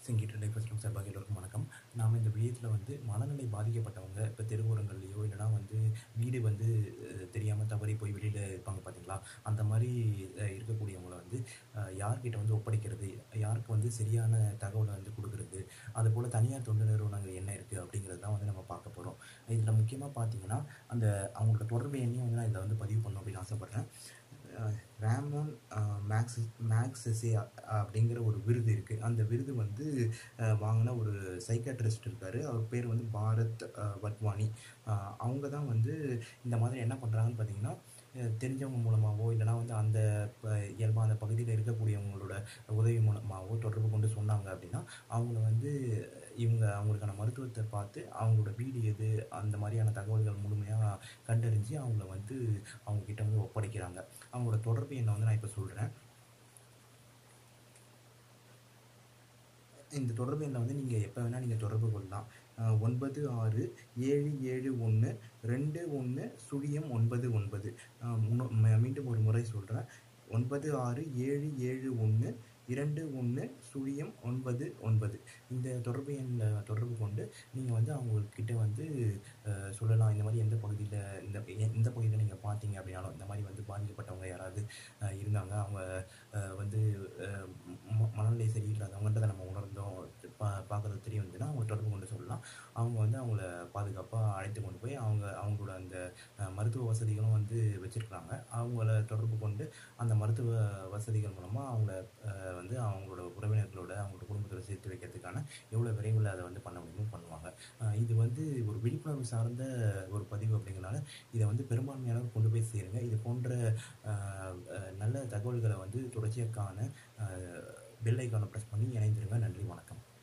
சிங்கிட்டு life சார்பாக எல்லோருக்கும் வணக்கம் நாம் இந்த விடயத்தில் வந்து மனநிலை பாதிக்கப்பட்டவங்க இப்போ தெருவோரங்கள்லையோ இல்லைனா வந்து வீடு வந்து தெரியாமல் தவறி போய் வெளியில் இருப்பாங்க பார்த்தீங்களா அந்த மாதிரி அஹ், இருக்கக்கூடியவங்கள வந்து அஹ், யார்கிட்ட வந்து ஒப்படைக்கிறது யாருக்கு வந்து சரியான தகவலை வந்து கொடுக்குறது அதுபோல் தனியார் தொண்டு நிறுவனங்கள் என்ன இருக்குது அப்படிங்கிறது தான் வந்து நம்ம பார்க்க போகிறோம் இதில் முக்கியமாக பார்த்தீங்கன்னா அந்த அவங்களோட தொடர்பு எண்ணையும் வந்து நான் இதில் வந்து பதிவு பண்ணணும் அப்படின்னு ஆசைப்பட்றேன் ரேமன் மேக்ஸ் மேக்ஸஸே அப்படிங்கிற ஒரு விருது இருக்குது அந்த விருது வந்து அஹ், வாங்கின ஒரு சைக்காட்ரிஸ்ட் இருக்கார் அவர் பேர் வந்து பாரத் அஹ், வட்வானி அஹ், அவங்க தான் வந்து இந்த மாதிரி என்ன பண்ணுறாங்கன்னு பார்த்தீங்கன்னா அஹ், தெரிஞ்சவங்க மூலமாகவோ இல்லைனா வந்து அந்த இயல்பாக அந்த பகுதியில் இருக்கக்கூடியவங்களோட உதவி மூலமாகவோ தொடர்பு கொண்டு சொன்னாங்க அப்படின்னா அவங்கள வந்து இவங்க அவங்களுக்கான மருத்துவத்தை பார்த்து அவங்களோட வீடு எது அந்த மாதிரியான தகவல்கள் முழுமையாக கண்டறிஞ்சு அவங்கள வந்து அவங்க கிட்ட வந்து ஒப்படைக்கிறாங்க அவங்களோட தொடர்பு எண்ணை வந்து நான் இப்போ சொல்கிறேன் இந்த தொடர்பு எண்ணை வந்து நீங்கள் எப்போ வேணால் நீங்கள் தொடர்பு கொள்ளலாம் அஹ் ஒன்பது ஆறு ஏழு ஏழு ஒன்று ரெண்டு ஒன்று சுழியம் ஒன்பது ஒன்பது அஹ் முன்னோ- ம- மீண்டும் ஒரு முறை சொல்கிறேன் ஒன்பது ஆறு ஏழு ஏழு ஒன்று இரண்டு ஒன்று சுழியம் ஒன்பது ஒன்பது இந்த தொடர்பு எண்ணில் தொடர்பு கொண்டு நீங்கள் வந்து அவங்கக்கிட்ட வந்து அஹ், சொல்லலாம் இந்த மாதிரி எந்த பகுதியில் இந்த எந்த பகுதியில் நீங்கள் பார்த்தீங்க அப்படின்னாலும் இந்த மாதிரி வந்து பாதிக்கப்பட்டவங்க யாராவது அஹ், இருந்தாங்க அவங்க அஹ், வந்து அஹ், ம- மனநிலை சரியில்லாதவங்கன்றதை நம்ம உணர்ந்தோம் பா பார்க்குறது தெரிய வந்ததுன்னா அவங்க தொடர்பு கொண்டு சொல்லலாம் அவங்க வந்து அவங்கள பாதுகாப்பாக அழைத்து கொண்டு போய் அவங்க அவங்களோட அந்த அஹ், மருத்துவ வசதிகளும் வந்து வச்சுருக்காங்க அவங்கள தொடர்பு கொண்டு அந்த மருத்துவ வசதிகள் மூலமாக அவங்கள அஹ், வந்து அவங்களோட உறவினர்களோட அவங்களோட குடும்பத்தோட சேர்த்து வைக்கிறதுக்கான எவ்வளோ விரைவில் அதை வந்து பண்ண முடியுமோ பண்ணுவாங்க அஹ், இது வந்து ஒரு விழிப்புணர்வு சார்ந்த ஒரு பதிவு அப்படிங்கிறனால இதை வந்து பெரும்பான்மையானவர் கொண்டு போய் சேருங்க இது போன்ற அஹ், அஹ், நல்ல தகவல்களை வந்து தொடர்ச்சியாக காண பெல் ஐக்கானை ப்ரெஸ் பண்ணி இணைந்திருங்க நன்றி வணக்கம்